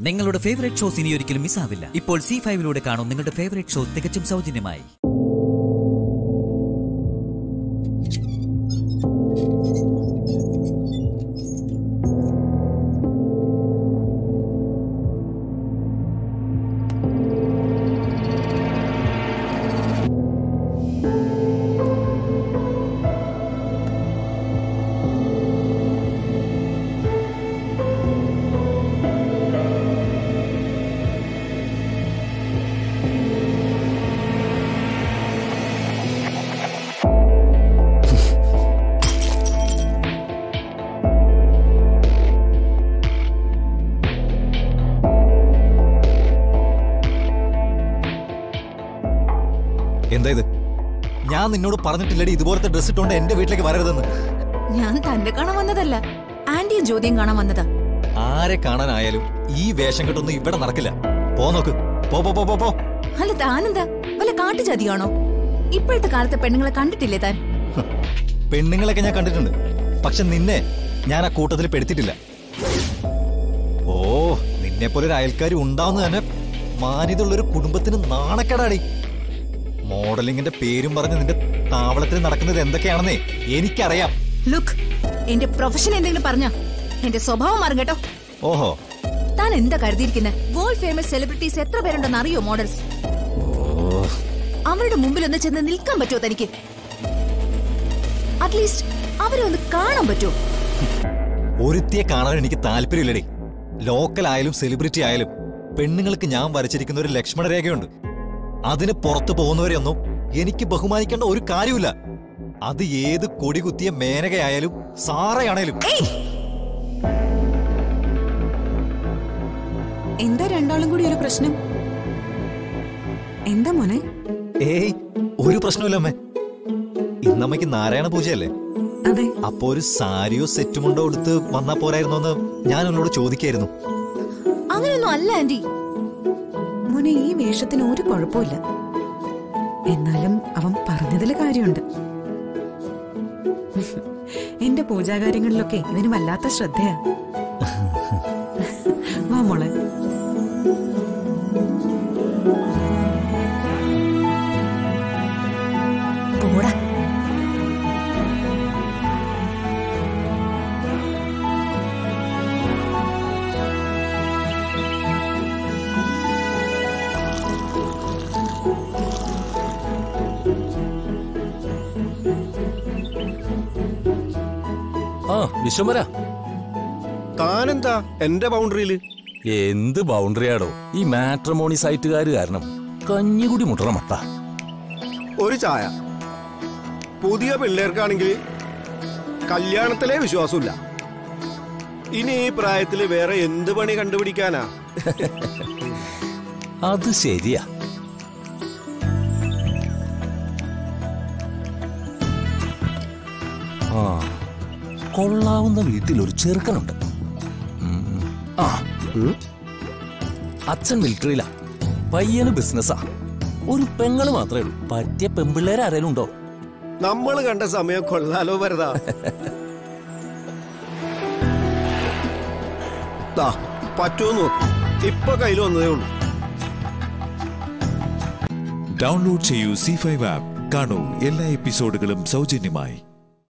നിങ്ങളുടെ favourite shows ഇനി ഒരിക്കലും മിസ്സാവില്ല ഇപ്പോൾ സി ഫൈവിലൂടെ കാണും നിങ്ങളുടെ ഫേവറേറ്റ് ഷോ തികച്ചും സൗജന്യമായി എന്താ ഇത് ഞാൻ നിന്നോട് പറഞ്ഞിട്ടില്ലടി ഇതുപോലത്തെ ഡ്രസ് ഇട്ടോണ്ട് എന്റെ വീട്ടിലേക്ക് വരരുതെന്ന് ഞാൻ തന്നെ കാണാൻ വന്നതല്ല ആന്റിയും ജ്യോതിയും കാണാൻ വന്നതാ ആരെ കാണാനായാലും ഈ വേഷം കെട്ടൊന്നും ഇവിടെ നടക്കില്ല പോ നോക്ക് പോ പോ പോ പോ പോ അല്ല താനെന്താ വല്ല കാട്ടുജാതിയാണോ ഇപ്പോഴത്തെ കാലത്തെ പെണ്ണുങ്ങളെ കണ്ടിട്ടില്ലേ താൻ പെണ്ണുങ്ങളൊക്കെ ഞാൻ കണ്ടിട്ടുണ്ട് പക്ഷെ നിന്നെ ഞാൻ ആ കൂട്ടത്തിൽ പെടുത്തിട്ടില്ല ഓ നിന്നെ പോലെ ഒരു അയൽക്കാരി ഉണ്ടാവുന്ന തന്നെ മാന്യതയുള്ളൊരു കുടുംബത്തിന് നാണക്കേടാടി മോഡലിംഗിന്റെ പേരും പറഞ്ഞ് നിന്റെ താവളത്തിൽ നടക്കുന്നത് എന്തൊക്കെയാണെന്നേ എനിക്കറിയാം ലുക്ക് എന്റെ പ്രൊഫഷൻ എന്തെങ്കിലും പറഞ്ഞ എന്റെ സ്വഭാവം മാറും കേട്ടോ ഓഹോ താൻ എന്താ കരുതിയിരിക്കുന്നത് വേൾഡ് ഫേമസ് സെലിബ്രിറ്റീസ് എത്ര പേരുണ്ടെന്ന് അറിയോ മോഡൽസ് ഓ അവരുടെ മുമ്പിൽ ഒന്ന് ചെന്ന് നിൽക്കാൻ പറ്റുമോ തനിക്ക് അറ്റ്ലീസ്റ്റ് അവരെ ഒന്ന് കാണാൻ പറ്റുമോ ഒരുത്തിയെ കാണാൻ എനിക്ക് താല്പര്യമില്ലടി ലോക്കൽ ആയാലും സെലിബ്രിറ്റി ആയാലും പെണ്ണുങ്ങൾക്ക് ഞാൻ വരച്ചിരിക്കുന്ന ഒരു ലക്ഷ്മണ രേഖയുണ്ട് അതിന് പുറത്തു പോകുന്നവരെയൊന്നും എനിക്ക് ബഹുമാനിക്കേണ്ട ഒരു കാര്യമില്ല അത് ഏത് കൊടി കുത്തിയ മേനകയായാലും സാറയാണേലും എന്താ രണ്ടാളും കൂടി ഒരു പ്രശ്നം എന്താ മോനെ ഏയ് ഒരു പ്രശ്നമില്ല അമ്മേ ഇന്നമ്മയ്ക്ക് നാരായണ പൂജയല്ലേ അതെ അപ്പോ ഒരു സാരിയോ സെറ്റുമുണ്ടോ എടുത്ത് വന്നാ പോരായിരുന്നോ എന്ന് ഞാൻ അവളോട് ചോദിക്കായിരുന്നു അങ്ങനെയൊന്നും അല്ല ആന്റി മോനെ ഈ വേഷത്തിന് ഒരു കുഴപ്പമില്ല എന്നാലും അവൻ പറഞ്ഞതിൽ കാര്യമുണ്ട് എന്റെ പൂജാകാര്യങ്ങളിലൊക്കെ ഇവന് വല്ലാത്ത ശ്രദ്ധയാ വാ മോളെ പോടാ ആ വിശ്വംബര താനെന്താ എന്റെ ബൗണ്ടറിയില് എന്ത് ബൗണ്ടറിയാടോ ഈ മാട്രമോണി സൈറ്റുകാര് കാരണം കഞ്ഞികുടി മുട്ടണ മട്ട ഒരു ചായ പുതിയ പിള്ളേർക്കാണെങ്കിൽ കല്യാണത്തിലെ വിശ്വാസമില്ല ഇനി ഈ പ്രായത്തില് വേറെ എന്ത് പണി കണ്ടുപിടിക്കാനാ അത് ശരിയാ ആ കൊള്ളാവുന്ന വീട്ടിൽ ഒരു ചെറുക്കനുണ്ട് ഉം. ആ അച്ഛൻ മിലിറ്ററിയിലാ പയ്യന് ബിസിനസ്സാ ഒരു പെങ്ങള് മാത്രമേ ഉള്ളൂ പറ്റിയ പെമ്പിള്ളേരെ ആരേലും ഉണ്ടോ നമ്മൾ കണ്ട സമയം കൊള്ളാലോ വരതാ ദാ, പറ്റുമോ നോക്ക് ഇപ്പൊ കയ്യിൽ വന്നതേ ഉള്ളൂ ഡൗൺലോഡ് ചെയ്യൂ സി ഫൈവ് ആപ്പ് കാണൂ എല്ലാ എപ്പിസോഡുകളും സൗജന്യമായി